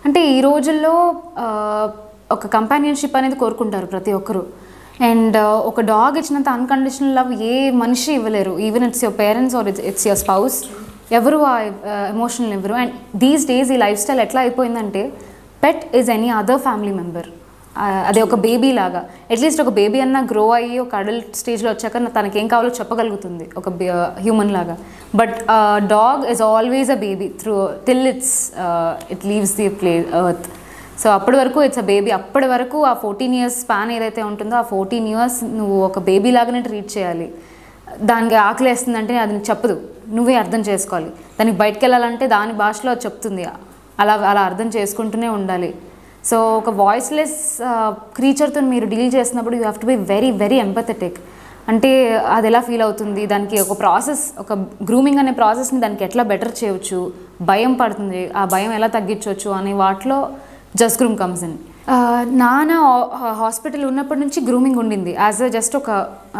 అంటే ఈ రోజుల్లో ఆ, ఒక కంపానియన్షిప్ అనేది కోరుకుంటారు ప్రతి ఒక్కరు అండ్ ఒక డాగ్ ఇచ్చినంత అన్కండిషనల్ లవ్ ఏ మనిషి ఇవ్వలేరు even it's your parents or it's it's your spouse ఎవరు ఆ ఎమోషనల్ ఇవ్వరు అండ్ దీస్ డేస్ ఈ లైఫ్ స్టైల్ ఎట్లా అయిపోయిందంటే pet is any other family member అదే ఒక బేబీ లాగా అట్లీస్ట్ ఒక బేబీ అన్న గ్రో అయ్యి ఒక అడల్ట్ స్టేజ్లో వచ్చాక నా- తనకి ఏం కావాలో చెప్పగలుగుతుంది ఒక హ్యూమన్ లాగా but dog is always a baby through till it's it leaves the play earth so అప్పటి వరకు ఇట్స్ అ బేబీ అప్పటి వరకు ఆ ఫోర్టీన్ ఇయర్స్ స్పాన్ ఏదైతే ఉంటుందో ఆ ఫోర్టీన్ ఇయర్స్ నువ్వు ఒక బేబీ లాగానే ట్రీట్ చేయాలి దానికి ఆకలి వేస్తుందంటే అది నీకు చెప్పదు నువ్వే అర్థం చేసుకోవాలి దానికి బయటకు వెళ్ళాలంటే దాని భాషలో అది చెప్తుంది అలా అలా అర్థం చేసుకుంటూనే ఉండాలి సో ఒక వాయిస్లెస్ క్రీచర్తో మీరు డీల్ చేసినప్పుడు you have to be very very empathetic అంటే అది ఎలా ఫీల్ అవుతుంది దానికి ఒక ప్రాసెస్ ఒక గ్రూమింగ్ అనే ప్రాసెస్ని దానికి ఎట్లా బెటర్ చేయొచ్చు భయం పడుతుంది ఆ భయం ఎలా తగ్గించవచ్చు అనే వాటిలో జస్ట్ గ్రూమ్ కమ్స్ ఇన్ నాన్న హాస్పిటల్ ఉన్నప్పటి నుంచి గ్రూమింగ్ ఉండింది యాజ్ అ జస్ట్ ఒక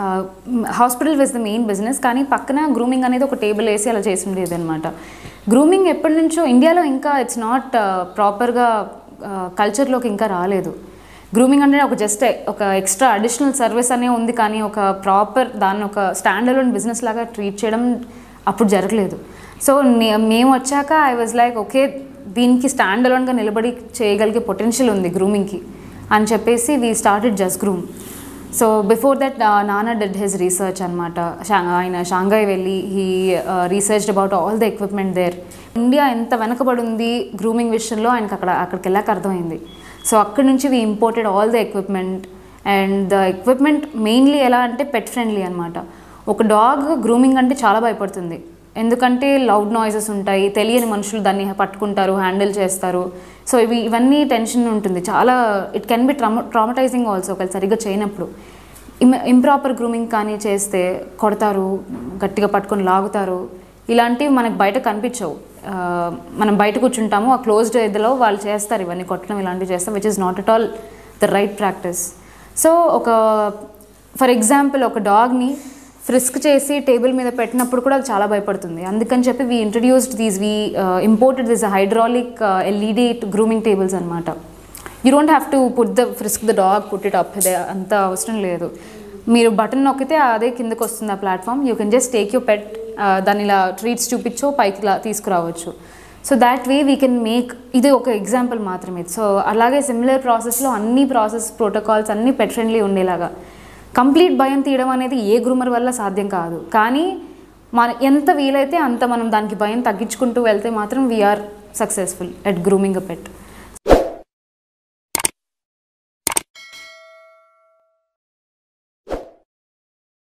hospital with the main business కానీ పక్కన గ్రూమింగ్ అనేది ఒక టేబుల్ వేసి అలా చేసి ఉండేది అనమాట గ్రూమింగ్ ఎప్పటి నుంచో ఇండియాలో ఇంకా ఇట్స్ నాట్ ప్రాపర్గా కల్చర్లోకి ఇంకా రాలేదు గ్రూమింగ్ అంటే ఒక జస్ట్ ఒక ఎక్స్ట్రా అడిషనల్ సర్వీస్ అనే ఉంది కానీ ఒక ప్రాపర్ దాన్ని ఒక స్టాండ్ అలోన్ బిజినెస్ లాగా ట్రీట్ చేయడం అప్పుడు జరగలేదు సో నే- మేము వచ్చాక ఐ వాజ్ లైక్ ఓకే దీనికి స్టాండ్ అలోన్గా నిలబడి చేయగలిగే పొటెన్షియల్ ఉంది గ్రూమింగ్కి అని చెప్పేసి we started just groom so before that నానా డెడ్ హిజ్ రీసెర్చ్ అనమాట ఆయన షాంఘై వెళ్ళి he research about all the equipment there India ఎంత వెనకబడి ఉంది గ్రూమింగ్ విషయంలో ఆయనకు అక్కడ అక్కడికి వెళ్ళాక అర్థమైంది సో అక్కడి నుంచి we imported all the equipment and the equipment mainly ఎలా అంటే పెట్ ఫ్రెండ్లీ అనమాట ఒక డాగ్ గ్రూమింగ్ అంటే చాలా భయపడుతుంది ఎందుకంటే లౌడ్ నాయిసెస్ ఉంటాయి తెలియని మనుషులు దాన్ని పట్టుకుంటారు హ్యాండిల్ చేస్తారు సో ఇవి ఇవన్నీ టెన్షన్ ఉంటుంది చాలా it can be trauma traumatising also ఒకవేళ సరిగ్గా చేయనప్పుడు ఇమ్ ఇంప్రాపర్ గ్రూమింగ్ కానీ చేస్తే కొడతారు గట్టిగా పట్టుకొని లాగుతారు ఇలాంటివి మనకు బయట కనిపించవు ఆ, మనం బయట కూర్చుంటాము ఆ క్లోజ్డ్ ఇదిలో వాళ్ళు చేస్తారు ఇవన్నీ కొట్టడం ఇలాంటివి చేస్తారు which is not at all the right practice so ఒక ఫర్ ఎగ్జాంపుల్ ఒక డాగ్ని ఫ్రిస్క్ చేసి టేబుల్ మీద పెట్టినప్పుడు కూడా అది చాలా భయపడుతుంది అందుకని చెప్పి we introduced these we imported this hydraulic LED grooming tables అనమాట you don't have to put the frisk the dog put it up ఇదే అంత అవసరం లేదు మీరు బటన్ నొక్కితే అదే కిందకు వస్తుంది ఆ platform you can just take you pet దాని ఇలా ట్రీట్స్ చూపించో పైకి ఇలా తీసుకురావచ్చు so that way we can make ఇది ఒక ఎగ్జాంపుల్ మాత్రమే సో అలాగే సిమిలర్ ప్రాసెస్లో అన్ని ప్రాసెస్ ప్రోటోకాల్స్ అన్నీ పెట్ ఫ్రెండ్లీ ఉండేలాగా కంప్లీట్ భయం తీయడం అనేది ఏ గ్రూమర్ వల్ల సాధ్యం కాదు కానీ మన ఎంత వీలైతే అంత మనం దానికి భయం తగ్గించుకుంటూ వెళ్తే మాత్రం we're successful at grooming a pet